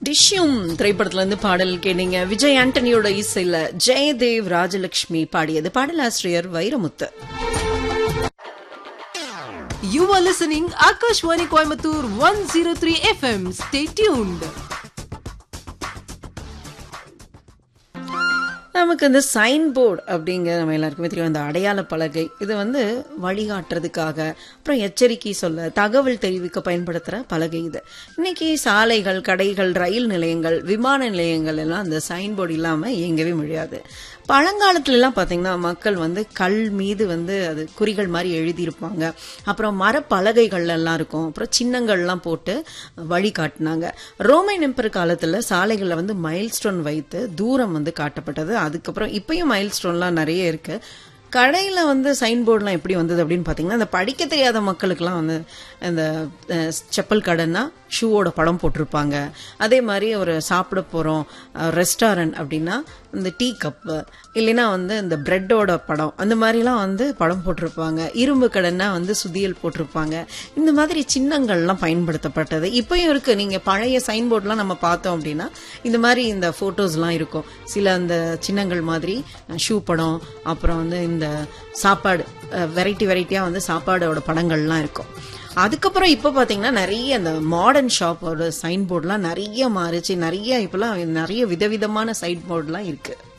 டிஷ்யூம் திரைப்படத்துல இருந்து பாடல் கேட்டீங்க விஜய் ஆண்டனியோட இசையில ஜெயதேவ் ராஜலட்சுமி பாடியது பாடலாசிரியர் Vairamuthu You are listening Akashwani Coimbatore 103 FM. Stay tuned. நமக்கு இந்த சைன் போர்டு அப்படிங்கிற நம்ம எல்லாருக்குமே தெரியும் அந்த அடையாள பலகை இது வந்து வழிகாட்டுறதுக்காக அப்புறம் எச்சரிக்கை சொல்ல தகவல் தெரிவிக்க பயன்படுத்துகிற பலகை இது இன்னைக்கு சாலைகள் கடைகள் ரயில் நிலையங்கள் விமான நிலையங்கள் எல்லாம் அந்த சைன் போர்டு இல்லாமல் இயங்கவே முடியாது பழங்காலத்துல எல்லாம் பார்த்தீங்கன்னா மக்கள் வந்து கல் மீது வந்து அது குறிகள் மாதிரி எழுதியிருப்பாங்க அப்புறம் மரப்பலகைகள் எல்லாம் இருக்கும் அப்புறம் சின்னங்கள்லாம் போட்டு வழி காட்டினாங்க ரோமன் எம்பர் காலத்தில் சாலைகளில் வந்து மைல் ஸ்டோன் வைத்து தூரம் வந்து காட்டப்பட்டது அதுக்கப்புறம் இப்பயும் மைல் ஸ்டோன்லாம் நிறைய இருக்கு கடையில் வந்து சைன் போர்டுலாம் எப்படி வந்தது அப்படின்னு பார்த்தீங்கன்னா இந்த படிக்க தெரியாத மக்களுக்கெல்லாம் வந்து இந்த அஹ், செப்பல் கடைன்னா ஷூவோட படம் போட்டிருப்பாங்க அதே மாதிரி ஒரு சாப்பிட போகிறோம் ரெஸ்டாரண்ட் அப்படின்னா இந்த டீ கப்பு இல்லைன்னா வந்து இந்த பிரெட்டோட படம் அந்த மாதிரிலாம் வந்து படம் போட்டிருப்பாங்க இரும்பு கடைன்னா வந்து சுதியல் போட்டிருப்பாங்க இந்த மாதிரி சின்னங்கள்லாம் பயன்படுத்தப்பட்டது இப்பயும் இருக்கு நீங்கள் பழைய சைன் போர்ட்லாம் நம்ம பார்த்தோம் அப்படின்னா இந்த மாதிரி இந்த ஃபோட்டோஸ்லாம் இருக்கும் சில அந்த சின்னங்கள் மாதிரி ஷூ படம் அப்புறம் வந்து இந்த சாப்பாடு வெரைட்டி வெரைட்டியாக வந்து சாப்பாடோட படங்கள்லாம் இருக்கும் அதுக்கப்புறம் இப்போ பார்த்தீங்கன்னா நிறைய அந்த மாடர்ன் ஷாப்போட சைன் போர்ட்லாம் நிறைய மாறுச்சு நிறைய இப்போலாம் நிறைய விதவிதமான சைன் போர்ட்லாம் இருக்கு